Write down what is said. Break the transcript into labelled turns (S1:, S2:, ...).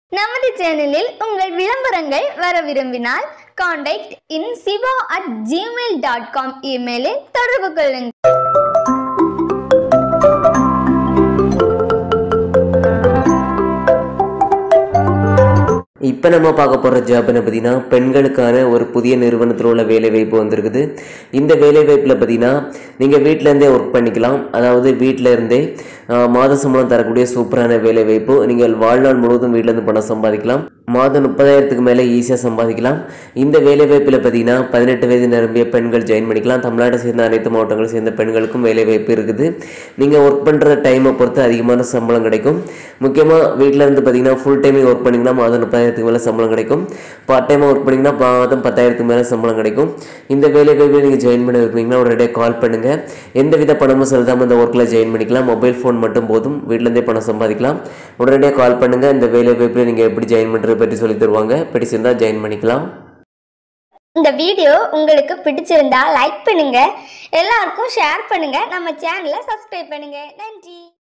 S1: நமது சேனலில் உங்கள் விளம்பரங்கள் வர விரும்பினால் contact in Siva at Gmail dot com இமெயிலில் தொடர்பு கொள்ளுங்கள்
S2: இப்போ நம்ம பார்க்க போகிற ஜாப்னு பார்த்தீங்கன்னா பெண்களுக்கான ஒரு புதிய நிறுவனத்தில் உள்ள வேலைவாய்ப்பு வந்திருக்குது இந்த வேலைவாய்ப்பில் பார்த்தீங்கன்னா நீங்கள் வீட்டிலேருந்தே ஒர்க் பண்ணிக்கலாம் அதாவது வீட்டில் இருந்தே ஆஹ், மாத சம்பளம் தரக்கூடிய சூப்பரான வேலைவாய்ப்பு நீங்கள் வாழ்நாள் முழுவதும் வீட்டிலேருந்து பணம் சம்பாதிக்கலாம் மாதம் முப்பதாயிரத்துக்கு மேலே ஈஸியாக சம்பாதிக்கலாம் இந்த வேலைவாய்ப்பில் பார்த்தீங்கன்னா பதினெட்டு வயது நிரம்பிய பெண்கள் ஜாயின் பண்ணிக்கலாம் தமிழ்நாட்டை சேர்ந்த அனைத்து மாவட்டங்களை சேர்ந்த பெண்களுக்கும் வேலைவாய்ப்பு இருக்குது நீங்கள் ஒர்க் பண்ணுற டைமை பொறுத்து அதிகமான சம்பளம் கிடைக்கும் முக்கியமாக வீட்டில் இருந்து பார்த்தீங்கன்னா ஃபுல் டைமே ஒர்க் பண்ணிங்கன்னா மாதம் முப்பதாயிரத்துக்கு மேலே சம்பளம் கிடைக்கும் பார்ட் டைமாக ஒர்க் பண்ணிங்கன்னா மாதம் பத்தாயிரத்துக்கு மேலே சம்பளம் கிடைக்கும் இந்த வேலைவாய்ப்பில் நீங்கள் ஜாயின் பண்ண விரும்புனீங்கன்னா உடனடியாக கால் பண்ணுங்கள் எந்த வித பணமும் செலுத்தாமல் இந்த ஒர்க்கில் ஜாயின் பண்ணிக்கலாம் மொபைல் ஃபோன் மட்டும் போதும் வீட்டிலேருந்தே பணம் சம்பாதிக்கலாம் உடனடியாக கால் பண்ணுங்கள் இந்த வேலைவாய்ப்பில் நீங்கள் எப்படி ஜாயின் பண்ணுறது பற்றி சொல்லி தருவாங்க பிடிச்சிருந்தா ஜாயின் பண்ணிக்கலாம்
S1: இந்த வீடியோ உங்களுக்கு பிடிச்சிருந்தா லைக் பண்ணுங்க எல்லாருக்கும் ஷேர் பண்ணுங்க நம்ம சேனலை சப்ஸ்கிரைப் பண்ணுங்க நன்றி